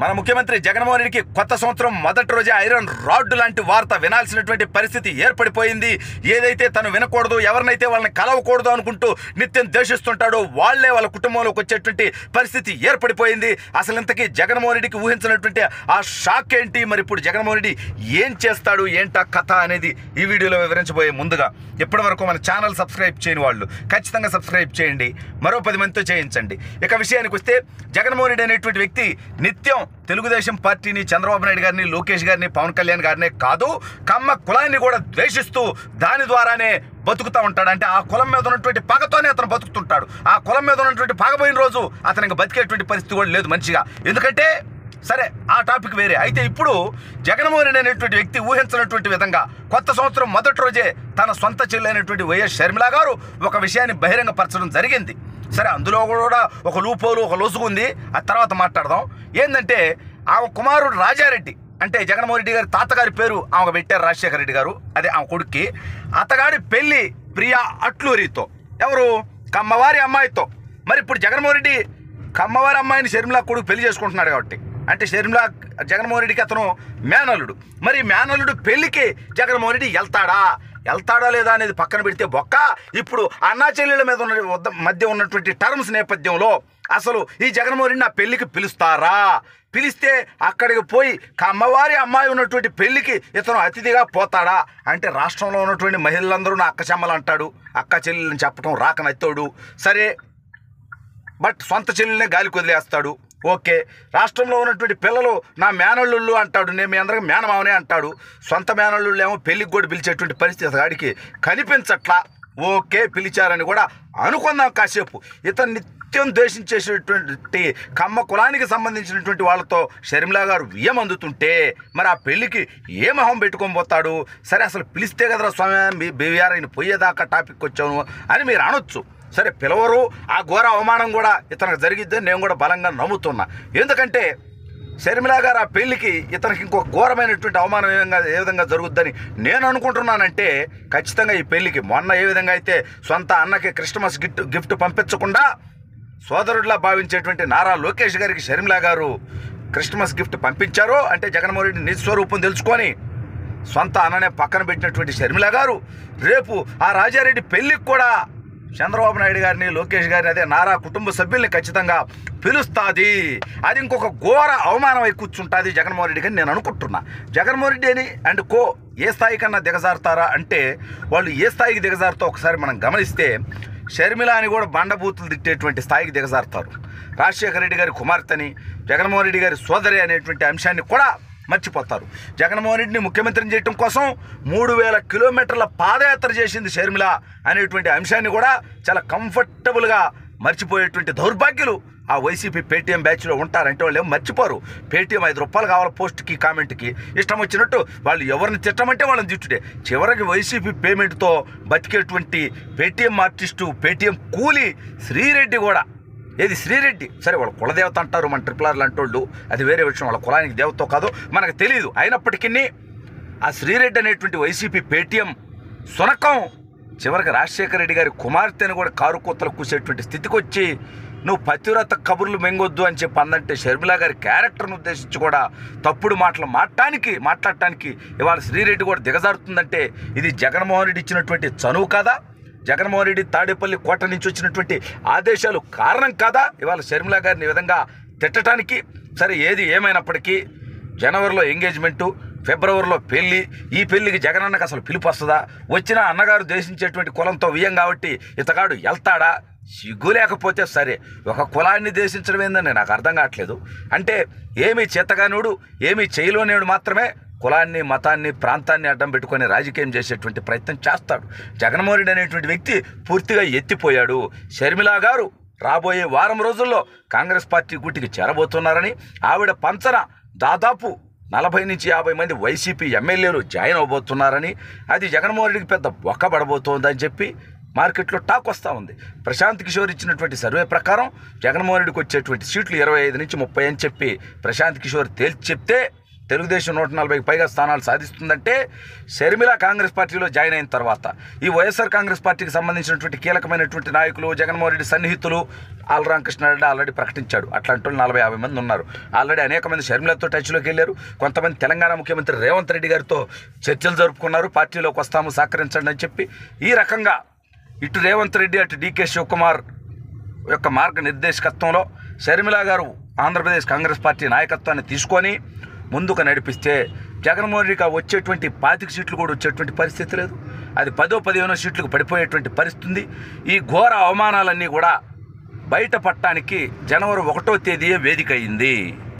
మన ముఖ్యమంత్రి జగన్మోహన్ రెడ్డికి కొత్త సంవత్సరం మొదటి రోజే ఐరన్ రాడ్ లాంటి వార్త వినాల్సినటువంటి పరిస్థితి ఏర్పడిపోయింది ఏదైతే తను వినకూడదు ఎవరినైతే వాళ్ళని కలవకూడదు అనుకుంటూ నిత్యం ద్వేషిస్తుంటాడో వాళ్ళే వాళ్ళ కుటుంబంలోకి వచ్చేటువంటి పరిస్థితి ఏర్పడిపోయింది అసలు ఇంతకీ జగన్మోహన్ రెడ్డికి ఊహించినటువంటి ఆ షాక్ ఏంటి మరి ఇప్పుడు జగన్మోహన్ రెడ్డి ఏం చేస్తాడు ఏంటా కథ అనేది ఈ వీడియోలో వివరించబోయే ముందుగా ఇప్పటి వరకు మన ఛానల్ సబ్స్క్రైబ్ చేయని వాళ్ళు ఖచ్చితంగా సబ్స్క్రైబ్ చేయండి మరో పది మందితో చేయించండి ఇక విషయానికి వస్తే జగన్మోహన్ రెడ్డి అనేటువంటి వ్యక్తి నిత్యం తెలుగుదేశం పార్టీని చంద్రబాబు నాయుడు గారిని లోకేష్ గారిని పవన్ కళ్యాణ్ గారినే కాదు కమ్మ కులాన్ని కూడా ద్వేషిస్తూ దాని ద్వారానే బతుకుతూ ఉంటాడు అంటే ఆ కులం మీద ఉన్నటువంటి పగతోనే అతను బతుకుతుంటాడు ఆ కులం మీద ఉన్నటువంటి పగపోయిన రోజు అతనికి బతికేటువంటి పరిస్థితి కూడా లేదు మంచిగా ఎందుకంటే సరే ఆ టాపిక్ వేరే అయితే ఇప్పుడు జగన్మోహన్ రెడ్డి అనేటువంటి వ్యక్తి ఊహించినటువంటి విధంగా కొత్త సంవత్సరం మొదటి రోజే తన సొంత చెల్లైనటువంటి వైఎస్ షర్మిల గారు ఒక విషయాన్ని బహిరంగపరచడం జరిగింది సరే అందులో కూడా ఒక లూపోలు ఒక లొసుగు ఉంది ఆ తర్వాత మాట్లాడదాం ఏంటంటే ఆ కుమారుడు రాజారెడ్డి అంటే జగన్మోహన్ రెడ్డి గారి తాతగారి పేరు ఆమె పెట్టారు రాజశేఖర రెడ్డి గారు అదే ఆమె కొడుక్కి అతగాడి పెళ్లి ప్రియా అట్లూరితో ఎవరు కమ్మవారి అమ్మాయితో మరి ఇప్పుడు జగన్మోహన్ రెడ్డి కమ్మవారి అమ్మాయిని షర్మిలా కొడుకు పెళ్లి చేసుకుంటున్నాడు కాబట్టి అంటే షర్మిలా జగన్మోహన్ రెడ్డికి అతను మేనల్లుడు మరి మేనల్లుడు పెళ్లికి జగన్మోహన్ రెడ్డి వెళ్తాడా వెళ్తాడా లేదా అనేది పక్కన పెడితే బొక్క ఇప్పుడు అన్నా చెల్లెళ్ళ మీద ఉన్న వద్ద- మధ్య ఉన్నటువంటి టర్మ్స్ నేపథ్యంలో అసలు ఈ జగన్మోహన్ రెడ్డి నా పెళ్లికి పిలుస్తారా పిలిస్తే అక్కడికి పోయి కమ్మవారి అమ్మాయి ఉన్నటువంటి పెళ్లికి ఇతను అతిథిగా పోతాడా అంటే రాష్ట్రంలో ఉన్నటువంటి మహిళలందరూ నా అక్క చెమ్మలు అంటాడు అక్క చెల్లెలని చెప్పడం రాక నత్తోడు సరే బట్ సొంత చెల్లెల్నే గాలికి వదిలేస్తాడు ఓకే రాష్ట్రంలో ఉన్నటువంటి పిల్లలు నా మేనల్లుళ్ళు అంటాడు నేను మీ అందరికి మేనమావనే అంటాడు సొంత మేనల్లుళ్ళు ఏమో పెళ్లికి కూడా పిలిచేటువంటి పరిస్థితి అతగాడికి కనిపించట్లా ఓకే పిలిచారని కూడా అనుకుందాం కాసేపు ఇతను నిత్యం ద్వేషించేసేటువంటి కమ్మ కులానికి సంబంధించినటువంటి వాళ్ళతో షర్మిలా గారు వియ్యం అందుతుంటే మరి ఆ పెళ్లికి ఏ మొహం పెట్టుకొని పోతాడు సరే అసలు పిలిస్తే కదరా స్వామి బీవీఆర్ ఆయన పోయేదాకా టాపిక్ వచ్చాను అని మీరు అనొచ్చు సరే పిలవరు ఆ ఘోర అవమానం కూడా ఇతనికి జరిగిద్దని నేను కూడా బలంగా నమ్ముతున్నా ఎందుకంటే షర్మిలా గారు ఆ పెళ్లికి ఇతనికి ఇంకొక ఘోరమైనటువంటి అవమానం ఏ విధంగా ఏ విధంగా జరుగుద్దని నేను అనుకుంటున్నానంటే ఖచ్చితంగా ఈ పెళ్లికి మొన్న ఏ విధంగా అయితే సొంత అన్నకి క్రిస్టమస్ గిఫ్ట్ గిఫ్ట్ పంపించకుండా సోదరుడిలా భావించేటువంటి నారా లోకేష్ గారికి షర్మిలా గారు క్రిస్టమస్ గిఫ్ట్ పంపించారో అంటే జగన్మోహన్ రెడ్డి నిజ స్వరూపం తెలుసుకొని సొంత అన్ననే పక్కన పెట్టినటువంటి షర్మిల గారు రేపు ఆ రాజారెడ్డి పెళ్లికి కూడా చంద్రబాబు నాయుడు గారిని లోకేష్ గారిని అదే నారా కుటుంబ సభ్యుల్ని ఖచ్చితంగా పిలుస్తుంది అది ఇంకొక ఘోర అవమానం అయి కూర్చుంటుంది జగన్మోహన్ రెడ్డి అని నేను అనుకుంటున్నా జగన్మోహన్ రెడ్డి అని అండ్ కో ఏ స్థాయి కన్నా దిగజారుతారా అంటే వాళ్ళు ఏ స్థాయికి దిగజారుతో ఒకసారి మనం గమనిస్తే షర్మిల అని కూడా బండబూతులు తిట్టేటువంటి స్థాయికి దిగజారుతారు రాజశేఖర రెడ్డి గారి కుమార్తెని జగన్మోహన్ రెడ్డి గారి సోదరి అనేటువంటి అంశాన్ని కూడా మర్చిపోతారు జగన్మోహన్ రెడ్డిని ముఖ్యమంత్రిని చేయటం కోసం మూడు వేల కిలోమీటర్ల పాదయాత్ర చేసింది షర్మిల అనేటువంటి అంశాన్ని కూడా చాలా కంఫర్టబుల్గా మర్చిపోయేటువంటి దౌర్భాగ్యులు ఆ వైసీపీ పేటీఎం బ్యాచ్లో ఉంటారంటే వాళ్ళు ఏం మర్చిపోరు పేటీఎం ఐదు రూపాయలు కావాలి పోస్ట్కి కామెంట్కి ఇష్టం వచ్చినట్టు వాళ్ళు ఎవరిని తిట్టమంటే వాళ్ళని తిట్టుడే చివరికి వైసీపీ పేమెంట్తో బతికేటువంటి పేటీఎం ఆర్టిస్టు పేటీఎం కూలీ శ్రీరెడ్డి కూడా ఏది శ్రీరెడ్డి సరే వాళ్ళ కులదేవత అంటారు మన ట్రిపుల్ ఆర్లు అంటోళ్ళు అది వేరే విషయం వాళ్ళ కులానికి దేవతో కాదో మనకు తెలియదు అయినప్పటికీ ఆ శ్రీరెడ్డి అనేటువంటి వైసీపీ పేటీఎం సునకం చివరికి రాజశేఖర రెడ్డి గారి కుమార్తెను కూడా కారు కూతలు కూసేటువంటి స్థితికి వచ్చి నువ్వు పతివ్రత కబుర్లు మెంగొద్దు అని చెప్పి అందంటే షర్మిల గారి క్యారెక్టర్ను ఉద్దేశించి కూడా తప్పుడు మాటలు మాట్లాడటానికి మాట్లాడటానికి ఇవాళ శ్రీరెడ్డి కూడా దిగజారుతుందంటే ఇది జగన్మోహన్ రెడ్డి ఇచ్చినటువంటి చనువు కాదా జగన్మోహన్ రెడ్డి తాడేపల్లి కోట నుంచి వచ్చినటువంటి ఆదేశాలు కారణం కాదా ఇవాళ షర్మిల గారిని ఈ విధంగా తిట్టడానికి సరే ఏది ఏమైనప్పటికీ జనవరిలో ఎంగేజ్మెంటు ఫిబ్రవరిలో పెళ్లి ఈ పెళ్లికి జగనన్నకు అసలు పిలుపు వస్తుందా వచ్చిన అన్నగారు దేశించేటువంటి కులంతో వియ్యం కాబట్టి ఇతగాడు వెళ్తాడా సిగ్గు లేకపోతే సరే ఒక కులాన్ని దేశించడం ఏందని నాకు అర్థం కావట్లేదు అంటే ఏమీ చేతగానుడు ఏమీ చేయలోనేడు మాత్రమే కులాన్ని మతాన్ని ప్రాంతాన్ని అడ్డం పెట్టుకొని రాజకీయం చేసేటువంటి ప్రయత్నం చేస్తాడు జగన్మోహన్ రెడ్డి అనేటువంటి వ్యక్తి పూర్తిగా ఎత్తిపోయాడు షర్మిలా గారు రాబోయే వారం రోజుల్లో కాంగ్రెస్ పార్టీ గుటికి చేరబోతున్నారని ఆవిడ పంచన దాదాపు నలభై నుంచి యాభై మంది వైసీపీ ఎమ్మెల్యేలు జాయిన్ అవబోతున్నారని అది జగన్మోహన్ రెడ్డికి పెద్ద ఒక్కబడబోతోందని చెప్పి మార్కెట్లో టాక్ వస్తూ ఉంది ప్రశాంత్ కిషోర్ ఇచ్చినటువంటి సర్వే ప్రకారం జగన్మోహన్ రెడ్డికి వచ్చేటువంటి సీట్లు ఇరవై ఐదు నుంచి ముప్పై అని చెప్పి ప్రశాంత్ కిషోర్ తేల్చి చెప్తే తెలుగుదేశం నూట నలభైకి పైగా స్థానాలు సాధిస్తుందంటే షర్మిల కాంగ్రెస్ పార్టీలో జాయిన్ అయిన తర్వాత ఈ వైఎస్ఆర్ కాంగ్రెస్ పార్టీకి సంబంధించినటువంటి కీలకమైనటువంటి నాయకులు జగన్మోహన్ రెడ్డి సన్నిహితులు ఆల్రాం కృష్ణారెడ్డి ఆల్రెడీ ప్రకటించాడు అట్లాంటి వాళ్ళు నలభై యాభై మంది ఉన్నారు ఆల్రెడీ అనేక మంది షర్మిలతో టచ్లోకి వెళ్ళారు కొంతమంది తెలంగాణ ముఖ్యమంత్రి రేవంత్ రెడ్డి గారితో చర్చలు జరుపుకున్నారు పార్టీలోకి వస్తాము సహకరించండి అని చెప్పి ఈ రకంగా ఇటు రేవంత్ రెడ్డి అటు డీకే శివకుమార్ యొక్క మార్గ నిర్దేశకత్వంలో షర్మిల గారు ఆంధ్రప్రదేశ్ కాంగ్రెస్ పార్టీ నాయకత్వాన్ని తీసుకొని ముందుకు నడిపిస్తే జగన్మోహన్ రెడ్డికి ఆ వచ్చేటువంటి పాతిక సీట్లు కూడా వచ్చేటువంటి పరిస్థితి లేదు అది పదో పదిహేనో సీట్లకు పడిపోయేటువంటి పరిస్థితి ఉంది ఈ ఘోర అవమానాలన్నీ కూడా బయటపడటానికి జనవరి ఒకటో తేదీయే వేదిక అయింది